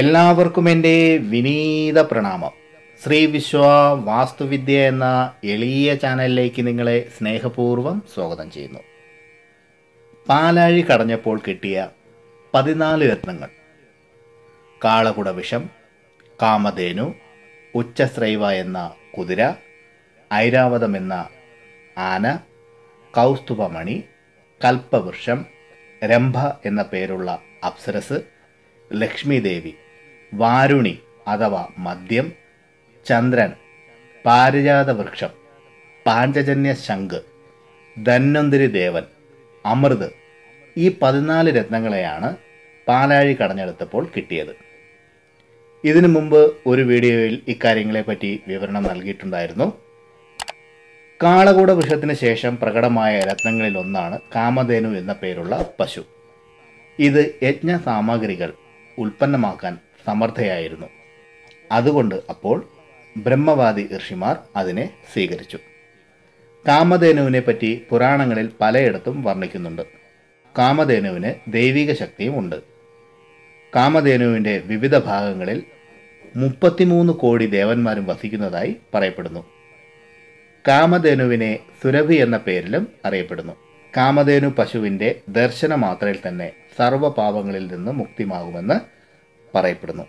എല്ലാവർക്കും എൻ്റെ വിനീത പ്രണാമം ശ്രീ വിശ്വ വാസ്തുവിദ്യ എന്ന എളിയ ചാനലിലേക്ക് നിങ്ങളെ സ്നേഹപൂർവ്വം സ്വാഗതം ചെയ്യുന്നു പാലാഴി കടഞ്ഞപ്പോൾ കിട്ടിയ പതിനാല് രത്നങ്ങൾ കാളകുട വിഷം കാമധേനു ഉച്ചശ്രൈവ എന്ന കുതിര ഐരാവതം എന്ന ആന കൗസ്തുഭമണി കൽപ്പവൃക്ഷം രംഭ എന്ന പേരുള്ള അപ്സരസ് ലക്ഷ്മി ദേവി വാരുണി അഥവാ മദ്യം ചന്ദ്രൻ പാരിജാത വൃക്ഷം പാഞ്ചജന്യ ശംഖ് ധന്വന്തിരി ദേവൻ അമൃത് ഈ പതിനാല് രത്നങ്ങളെയാണ് പാലാഴി കടഞ്ഞെടുത്തപ്പോൾ കിട്ടിയത് ഇതിനു മുമ്പ് ഒരു വീഡിയോയിൽ ഇക്കാര്യങ്ങളെപ്പറ്റി വിവരണം നൽകിയിട്ടുണ്ടായിരുന്നു കാളകൂട വൃക്ഷത്തിന് ശേഷം പ്രകടമായ രത്നങ്ങളിൽ ഒന്നാണ് കാമധേനു എന്ന പേരുള്ള പശു ഇത് യജ്ഞ സാമഗ്രികൾ ഉൽപ്പന്നമാക്കാൻ സമർത്ഥയായിരുന്നു അതുകൊണ്ട് അപ്പോൾ ബ്രഹ്മവാദി ഋഷിമാർ അതിനെ സ്വീകരിച്ചു കാമധേനുവിനെ പറ്റി പുരാണങ്ങളിൽ പലയിടത്തും വർണ്ണിക്കുന്നുണ്ട് കാമധേനുവിന് ദൈവിക ശക്തിയും ഉണ്ട് കാമധേനുവിൻ്റെ വിവിധ ഭാഗങ്ങളിൽ മുപ്പത്തിമൂന്ന് കോടി ദേവന്മാരും വസിക്കുന്നതായി പറയപ്പെടുന്നു കാമധേനുവിനെ സുരഭി എന്ന പേരിലും അറിയപ്പെടുന്നു കാമധേനു പശുവിൻ്റെ ദർശന മാത്രയിൽ തന്നെ സർവ്വപാപങ്ങളിൽ നിന്ന് മുക്തിമാകുമെന്ന് പറയപ്പെടുന്നു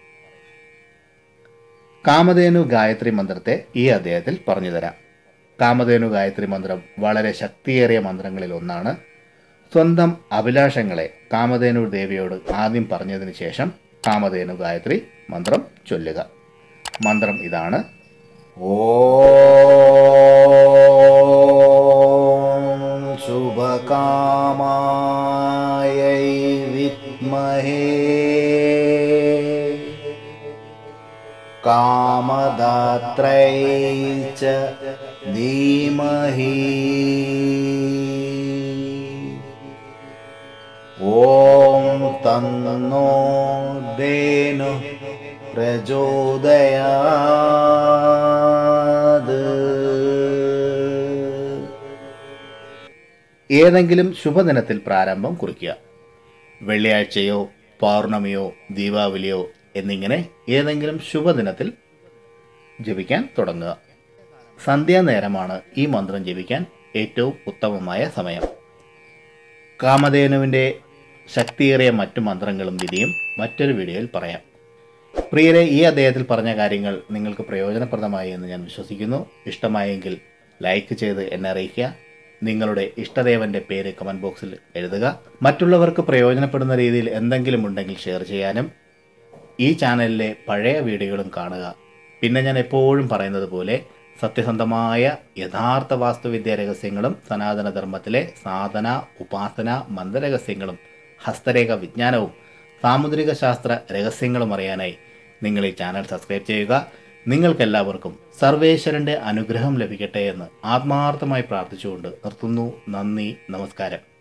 കാമധേനു ഗായത്രി മന്ത്രത്തെ ഈ അധ്യായത്തിൽ പറഞ്ഞു തരാം കാമധേനു ഗായത്രി മന്ത്രം വളരെ ശക്തിയേറിയ മന്ത്രങ്ങളിൽ ഒന്നാണ് സ്വന്തം അഭിലാഷങ്ങളെ കാമധേനു ദേവിയോട് ആദ്യം പറഞ്ഞതിന് ശേഷം കാമധേനു ഗായത്രി മന്ത്രം ചൊല്ലുക മന്ത്രം ഇതാണ് ॐ शुभकामायै विद्महे कामदात्रै च धीमहि ॐ तन्नो धेनु प्रचोदयात् ഏതെങ്കിലും ശുഭദിനത്തിൽ പ്രാരംഭം കുറിക്കുക വെള്ളിയാഴ്ചയോ പൗർണമിയോ ദീപാവലിയോ എന്നിങ്ങനെ ഏതെങ്കിലും ശുഭദിനത്തിൽ ജപിക്കാൻ തുടങ്ങുക സന്ധ്യാനേരമാണ് ഈ മന്ത്രം ജപിക്കാൻ ഏറ്റവും ഉത്തമമായ സമയം കാമധേനുവിൻ്റെ ശക്തിയേറിയ മറ്റു മന്ത്രങ്ങളും വിധിയും മറ്റൊരു വീഡിയോയിൽ പറയാം പ്രിയരെ ഈ അദ്ദേഹത്തിൽ പറഞ്ഞ കാര്യങ്ങൾ നിങ്ങൾക്ക് പ്രയോജനപ്രദമായി എന്ന് ഞാൻ വിശ്വസിക്കുന്നു ഇഷ്ടമായെങ്കിൽ ലൈക്ക് ചെയ്ത് എന്നെ അറിയിക്കുക നിങ്ങളുടെ ഇഷ്ടദേവന്റെ പേര് കമന്റ് ബോക്സിൽ എഴുതുക മറ്റുള്ളവർക്ക് പ്രയോജനപ്പെടുന്ന രീതിയിൽ എന്തെങ്കിലും ഉണ്ടെങ്കിൽ ഷെയർ ചെയ്യാനും ഈ ചാനലിലെ പഴയ വീഡിയോകളും കാണുക പിന്നെ ഞാൻ എപ്പോഴും പറയുന്നത് പോലെ സത്യസന്ധമായ യഥാർത്ഥ വാസ്തുവിദ്യ രഹസ്യങ്ങളും സനാതന ധർമ്മത്തിലെ സാധന ഉപാസന മന്ത്രരഹസ്യങ്ങളും ഹസ്തരേഖ വിജ്ഞാനവും സാമുദ്രിക ശാസ്ത്ര രഹസ്യങ്ങളും അറിയാനായി നിങ്ങൾ ഈ ചാനൽ സബ്സ്ക്രൈബ് ചെയ്യുക നിങ്ങൾക്കെല്ലാവർക്കും സർവേശ്വരന്റെ അനുഗ്രഹം ലഭിക്കട്ടെ എന്ന് ആത്മാർത്ഥമായി പ്രാർത്ഥിച്ചുകൊണ്ട് നിർത്തുന്നു നന്ദി നമസ്കാരം